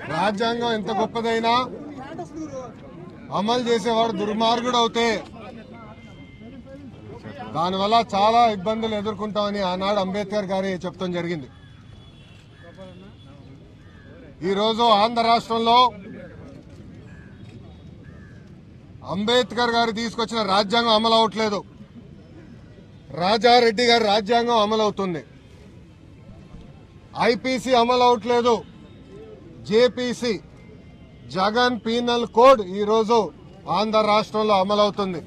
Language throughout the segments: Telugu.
రాజ్యాంగం ఎంత గొప్పదైనా అమలు చేసేవాడు దుర్మార్గుడు అవుతే దానివల్ల చాలా ఇబ్బందులు ఎదుర్కొంటామని ఆనాడు అంబేద్కర్ గారి చెప్తాం జరిగింది ఈరోజు ఆంధ్ర రాష్ట్రంలో అంబేద్కర్ గారు తీసుకొచ్చిన రాజ్యాంగం అమలు అవట్లేదు రాజారెడ్డి గారి రాజ్యాంగం అమలు అవుతుంది ఐపీసీ అమలు అవట్లేదు జేపీసీ జగన్ పీనల్ కోడ్ ఈరోజు ఆంధ్ర రాష్ట్రంలో అమలవుతుంది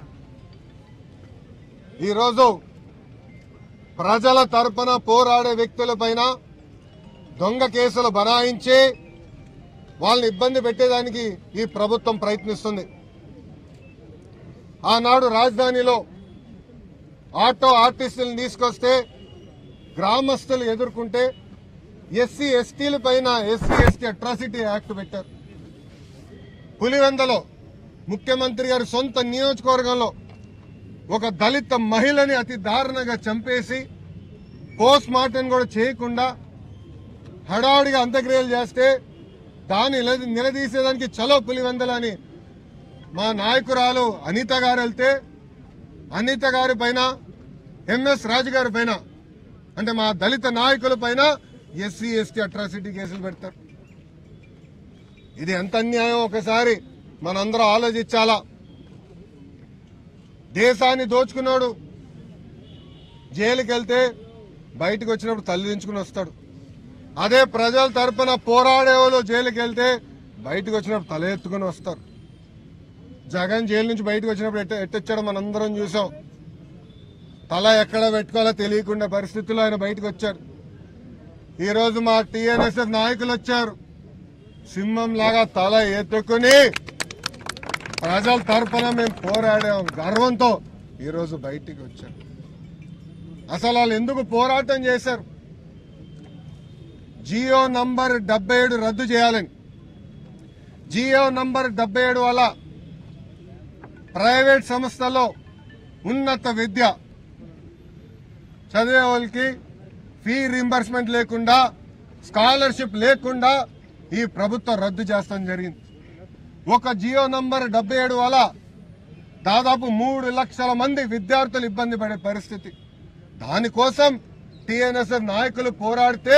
ఈరోజు ప్రజల తరపున పోరాడే వ్యక్తులపైన దొంగ కేసులు బనాయించి వాళ్ళని ఇబ్బంది పెట్టేదానికి ఈ ప్రభుత్వం ప్రయత్నిస్తుంది ఆనాడు రాజధానిలో ఆటో ఆర్టిస్టులను తీసుకొస్తే గ్రామస్తులు ఎదుర్కొంటే ఎస్సీ ఎస్టీల పైన ఎస్సీ ఎస్టీ అట్రాసిటీ యాక్ట్ పెట్టారు పులివెందలో ముఖ్యమంత్రి గారి సొంత నియోజకవర్గంలో ఒక దళిత మహిళని అతి దారుణంగా చంపేసి పోస్ట్ మార్టం కూడా చేయకుండా హడావుడిగా అంత్యక్రియలు చేస్తే దాన్ని నిలదీ- నిలదీసేదానికి చలో పులివెందల అని మా నాయకురాలు అనిత గారు వెళ్తే అనిత గారి పైన ఎంఎస్ రాజు గారి పైన అంటే మా దళిత నాయకుల పైన ఎస్సీ ఎస్టీ అట్రాసిటీ కేసులు పెడతారు ఇది ఎంత అన్యాయం ఒకసారి మనందరం ఆలోచించాలా దేశాన్ని దోచుకున్నాడు జైలుకి వెళ్తే బయటకు వచ్చినప్పుడు తల్లిదించుకుని వస్తాడు అదే ప్రజల తరపున పోరాడేవాళ్ళు జైలుకి వెళ్తే బయటకు వచ్చినప్పుడు తల ఎత్తుకుని వస్తారు జగన్ జైలు నుంచి బయటకు వచ్చినప్పుడు ఎట్ట ఎట్టొచ్చాడో మనందరం చూసాం తల ఎక్కడ పెట్టుకోవాలో తెలియకుండా పరిస్థితుల్లో ఆయన బయటకు వచ్చారు ఈ రోజు మా టీఎన్ఎస్ఎఫ్ నాయకులు వచ్చారు సింహం లాగా తల ఎత్తుకుని ప్రజల తరపున మేము పోరాడాం గర్వంతో ఈరోజు బయటికి వచ్చారు అసలు వాళ్ళు ఎందుకు పోరాటం చేశారు జియో నంబర్ డెబ్బై ఏడు రద్దు చేయాలని జియో నంబర్ డెబ్బై ఏడు వల్ల ప్రైవేట్ సంస్థలో ఉన్నత విద్య చదివే వాళ్ళకి ఫీ రింబర్స్మెంట్ లేకుండా స్కాలర్షిప్ లేకుండా ఈ ప్రభుత్వం రద్దు చేస్తాం జరిగింది ఒక జియో నంబర్ డెబ్బై ఏడు వల్ల దాదాపు మూడు లక్షల మంది విద్యార్థులు ఇబ్బంది పడే పరిస్థితి దానికోసం టిఎన్ఎస్ఎఫ్ నాయకులు పోరాడితే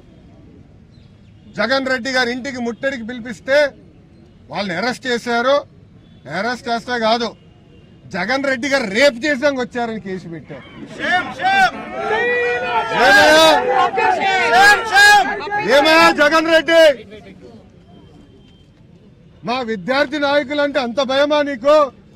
జగన్ రెడ్డి గారి ఇంటికి ముట్టడికి పిలిపిస్తే వాళ్ళని అరెస్ట్ చేశారు అరెస్ట్ చేస్తే కాదు జగన్ రెడ్డి గారు రేప్ చేసాక వచ్చారని కేసు పెట్టారు ఏమయ్యా? ఏమయ్యా జగన్ రెడ్డి మా విద్యార్థి నాయకులంటే అంత భయమా నీకు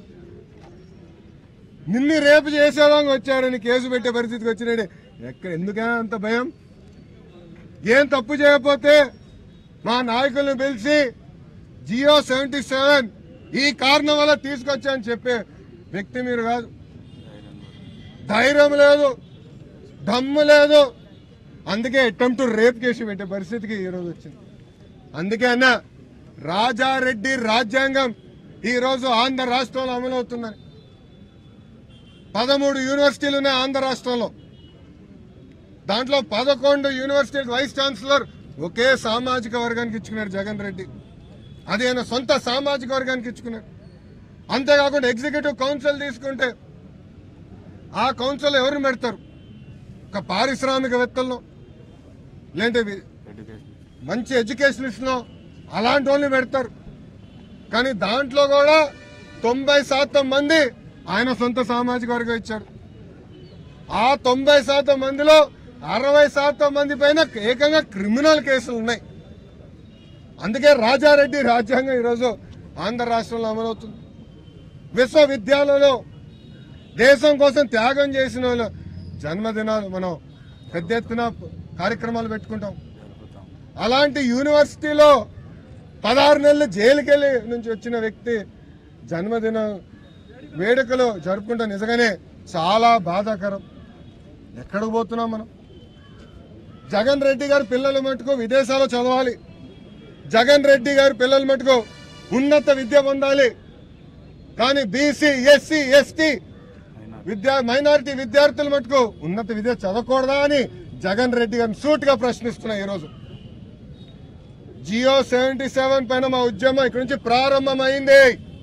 నిన్ను రేపు చేసేదానికి వచ్చారని కేసు పెట్టే పరిస్థితికి వచ్చినాడు ఎక్కడ ఎందుకైనా అంత భయం ఏం తప్పు చేయకపోతే మా నాయకులను పిలిచి జియో సెవెంటీ సెవెన్ ఈ కారణం వల్ల తీసుకొచ్చాని చెప్పే వ్యక్తి మీరు కాదు ధైర్యం లేదు దమ్ము లేదు అందుకే అటెంప్ట్ రేప్ కేసు పెట్టే పరిస్థితికి ఈరోజు వచ్చింది అందుకే అన్న రాజారెడ్డి రాజ్యాంగం ఈరోజు ఆంధ్ర రాష్ట్రంలో అమలవుతుందని పదమూడు యూనివర్సిటీలు ఉన్నాయి ఆంధ్ర రాష్ట్రంలో దాంట్లో పదకొండు యూనివర్సిటీ వైస్ ఛాన్సలర్ ఒకే సామాజిక వర్గానికి ఇచ్చుకున్నారు జగన్ రెడ్డి అది ఆయన సొంత సామాజిక వర్గానికి ఇచ్చుకున్నారు అంతేకాకుండా ఎగ్జిక్యూటివ్ కౌన్సిల్ తీసుకుంటే ఆ కౌన్సిల్ ఎవరు పెడతారు ఒక పారిశ్రామికవేత్తలను లేదంటే వి- మంచి ఎడ్యుకేషనిస్ట్ను అలాంటి వాళ్ళని పెడతారు కానీ దాంట్లో కూడా తొంభై శాతం మంది ఆయన సొంత సామాజిక వర్గం ఇచ్చారు ఆ తొంభై శాతం మందిలో అరవై శాతం మంది పైన ఏకంగా క్రిమినల్ కేసులు ఉన్నాయి అందుకే రాజారెడ్డి రాజ్యాంగం ఈరోజు ఆంధ్ర రాష్ట్రంలో అమలవుతుంది విశ్వవిద్యాలయంలో దేశం కోసం త్యాగం చేసిన వాళ్ళ జన్మదినాలు మనం పెద్ద ఎత్తున కార్యక్రమాలు పెట్టుకుంటాం అలాంటి యూనివర్సిటీలో పదహారు నెలలు జైలుకెళ్ళి నుంచి వచ్చిన వ్యక్తి జన్మదిన వేడుకలు జరుపుకుంటాం నిజంగానే చాలా బాధాకరం ఎక్కడికి పోతున్నాం మనం జగన్ రెడ్డి గారి పిల్లల మటుకు విదేశాల్లో చదవాలి జగన్ రెడ్డి గారి పిల్లల మటుకు ఉన్నత విద్య పొందాలి కానీ బీసీ ఎస్సీ ఎస్టీ విద్యా మైనారిటీ విద్యార్థుల మటుకు ఉన్నత విద్య చదవకూడదా అని జగన్ రెడ్డి గారిని సూట్ గా ప్రశ్నిస్తున్నా ఈరోజు జియో సెవెంటీ సెవెన్ పైన మా ఉద్యమం ఇక్కడి నుంచి ప్రారంభమైంది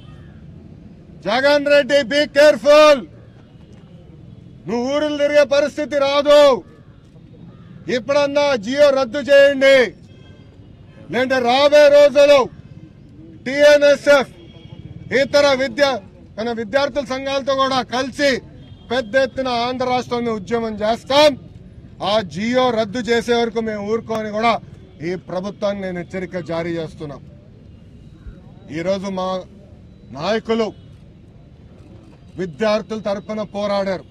జగన్ రెడ్డి బీ కేర్ఫుల్ నువ్వు ఊరులు తిరిగే పరిస్థితి రాదు ఇప్పుడన్నా జియో రద్దు చేయండి లేదంటే రాబోయే రోజులు టిఎన్ఎస్ఎఫ్ ఇతర విద్య మన విద్యార్థుల సంఘాలతో కూడా కలిసి పెద్ద ఎత్తున ఆంధ్ర రాష్ట్రంలో ఉద్యమం చేస్తాం ఆ జియో రద్దు చేసే వరకు మేము ఊరుకోని కూడా ఈ ప్రభుత్వాన్ని నేను హెచ్చరిక జారీ చేస్తున్నాం ఈరోజు మా నాయకులు విద్యార్థుల తరపున పోరాడారు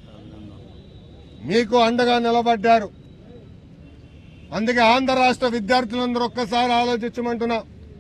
మీకు అండగా నిలబడ్డారు అందుకే ఆంధ్ర రాష్ట్ర విద్యార్థులందరూ ఒక్కసారి ఆలోచించమంటున్నా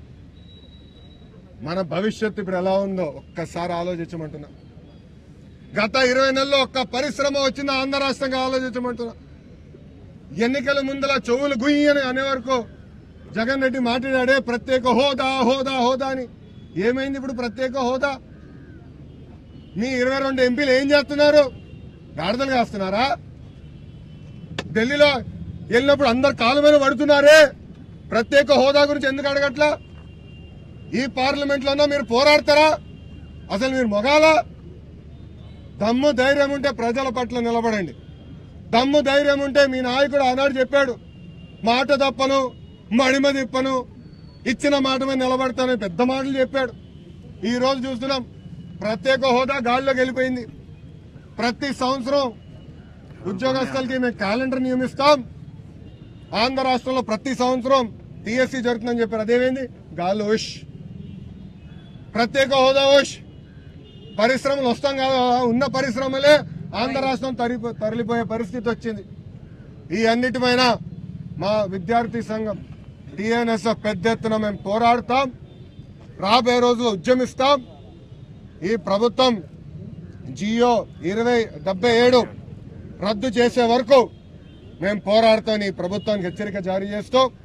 మన భవిష్యత్తు ఇప్పుడు ఎలా ఉందో ఒక్కసారి ఆలోచించమంటున్నా గత ఇరవై నెలల్లో ఒక్క పరిశ్రమ వచ్చిందో ఆంధ్ర రాష్ట్రంగా ఆలోచించమంటున్నా ఎన్నికల ముందల చెవులు గుయ్యి అని అనే వరకు జగన్ రెడ్డి మాట్లాడాడే ప్రత్యేక హోదా హోదా హోదా అని ఏమైంది ఇప్పుడు ప్రత్యేక హోదా మీ ఇరవై రెండు ఎంపీలు ఏం చేస్తున్నారు గాడిదలు కాస్తున్నారా ఢిల్లీలో వెళ్ళినప్పుడు అందరు కాలు మీద పడుతున్నారే ప్రత్యేక హోదా గురించి ఎందుకు అడగట్లా ఈ పార్లమెంట్ లోనో మీరు పోరాడతారా అసలు మీరు మొగాలా దమ్ము ధైర్యం ఉంటే ప్రజల పట్ల నిలబడండి దమ్ము ధైర్యం ఉంటే మీ నాయకుడు ఆనాడు చెప్పాడు మాట తప్పను మడిమ తిప్పను ఇచ్చిన మాట మీద నిలబడతానని పెద్ద మాటలు చెప్పాడు ఈ రోజు చూస్తున్నాం ప్రత్యేక హోదా గాలిలోకి వెళ్ళిపోయింది ప్రతి సంవత్సరం ఉద్యోగస్తులకి మేము క్యాలెండర్ నియమిస్తాం ఆంధ్ర రాష్ట్రంలో ప్రతి సంవత్సరం టీఎస్సీ జరుగుతుందని చెప్పారు అదేమైంది గాలి ఉష్ ప్రత్యేక హోదా ఉష్ పరిశ్రమలు వస్తాం కదా ఉన్న పరిశ్రమలే ఆంధ్ర రాష్ట్రం తరిపో తరలిపోయే పరిస్థితి వచ్చింది ఈ అన్నిటిపైన మా విద్యార్థి సంఘం టిఎన్ఎస్ఎఫ్ పెద్ద ఎత్తున మేము పోరాడతాం రాబోయే రోజులు ఉద్యమిస్తాం ఈ ప్రభుత్వం జియో ఇరవై డెబ్బై ఏడు రద్దు చేసే వరకు మేము పోరాడుతాం ఈ ప్రభుత్వానికి హెచ్చరిక జారీ చేస్తూ